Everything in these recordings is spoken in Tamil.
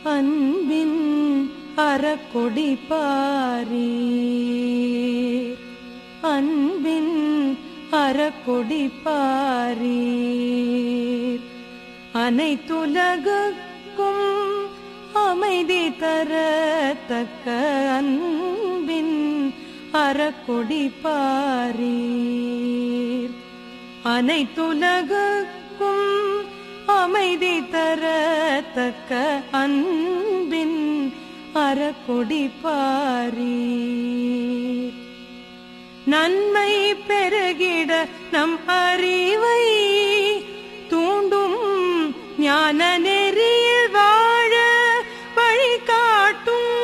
அன்பின் அறக்கொடி பாரீர் அன்பின் அறக்கொடி பாரீர் அனைத்துலகுக்கும் அமைதி தரத்தக்க அன்பின் அறக்கொடி பாரீர் அனைத்துலகுக்கும் அமைதி தரத்தக்க அன்பின் அறக்கொடி பாரீர் நன்மை பெருகிட நம் அறிவை தூண்டும் ஞான நெறியில் வாழ வழிகாட்டும்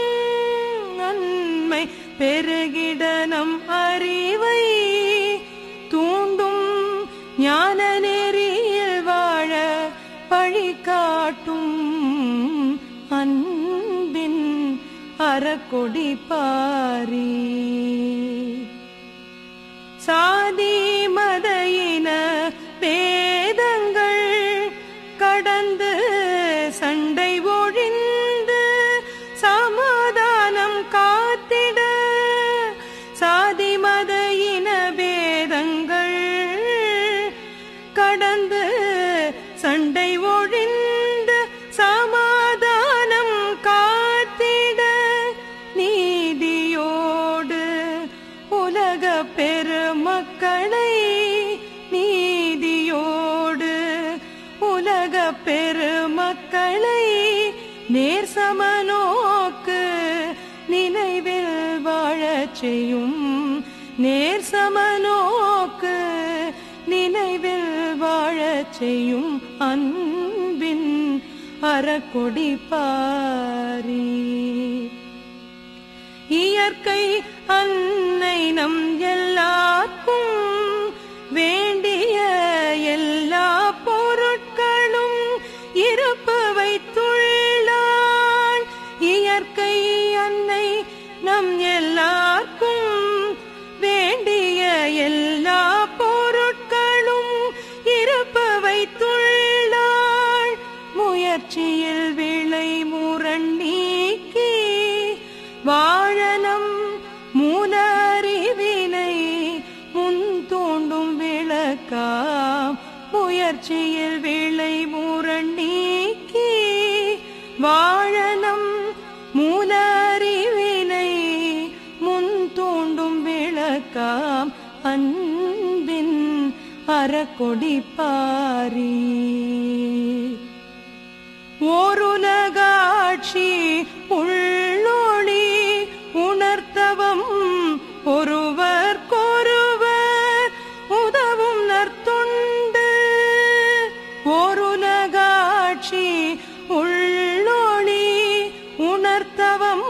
நன்மை பெருகிட நம் அறிவை தூண்டும் ஞான நெறியில் வாழ வழிகாட்டும் அன்பின் அறக்கொடி பாரி சாதி மத இன பேதங்கள் கடந்து சண்டை ஒழிந்து சமாதானம் காத்திட சாதி மத இன பேதங்கள் கடந்து சண்டை ஒழிந்து சமாதானம் காத்திட நீதியோடு உலக பெருமக்களை நீதியோடு உலக பெருமக்களை நேர் சமநோக்கு நினைவில் வாழச் செய்யும் நேர் சமநோக்கு நினைவில் வாழச் செய்யும் அன்பின் அறக்கொடி பாரி இயற்கை அன்னை நம் எல்லாருக்கும் வேண்டிய எல்லா பொருட்களும் இருப்பு வைத்துள்ளாள் இயற்கை அன்னை நம் எல்லாருக்கும் வேண்டிய எல்லா பொருட்களும் இருப்பு வைத்துள்ளாள் முயற்சியில் விளை முரண் நீக்கி வாழனம் மூல அறிவினை முன் தோண்டும் விளக்காம் முயற்சியில் விளை முரண் நீக்கி வாழனம் மூல அறிவினை முன் தோண்டும் விளக்காம் அன்பின் அறக்கொடி பாரி ஓருலகாட்சி உள்ளொளி உணர்த்தவம் ஒருவர்க்கொருவர் உதவும் நற்தொண்டு ஓருலகாட்சி உள்ளொளி உணர்த்தவம்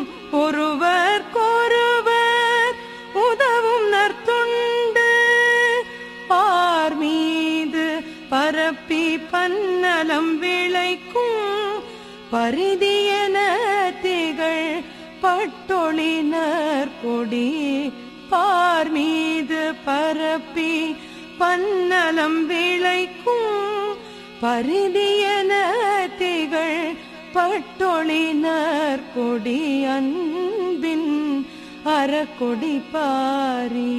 ஒருவர்க்கொருவர் உதவும் நற்தொண்டு பார் மீது பரப்பி பன்னலம் விளைக்கும் பரிதியன திகழ் பட்டொளினர் கொடி பார் மீது பரப்பி பன்னலம் விளைக்கும் பரிதியன திகழ் பட்டொளினர் கொடி அன்பின் அறக்கொடி பாரி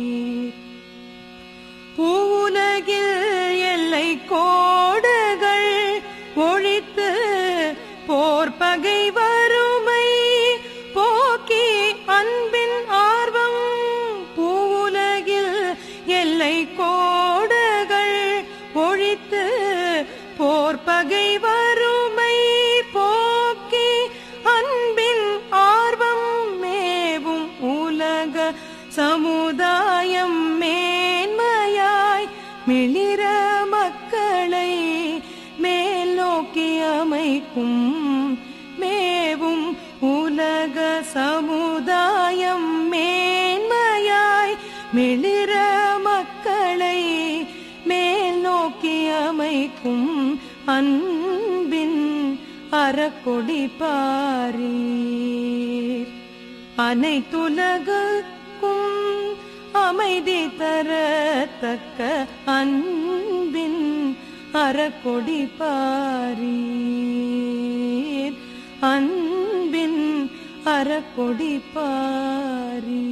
பூவுலகில் எல்லை கோடுகள் ஒழித்து போர் பகை வறுமை போக்கி அன்பின் ஆர்வம் பூவுலகில் எல்லை கோடுகள் ஒழித்து போர் பகை வறுமை போக்கி அன்பின் ஆர்வம் மேவும் உலக சமுதாயம் மேன்மையாய் மிளிர மக்களை மேல் நோக்கி அமைக்கும் மேவும் உலக சமுதாயம் மேன்மையாய் மிளிர மக்களை மேல் நோக்கி அமைக்கும் அன்பின் அறக்கொடி பாரீர் அனைத்துலகுக்கும் அமைதி தரத்தக்க அன்பின் அறக்கொடி பாரி அன்பின் அறக்கொடி பாரி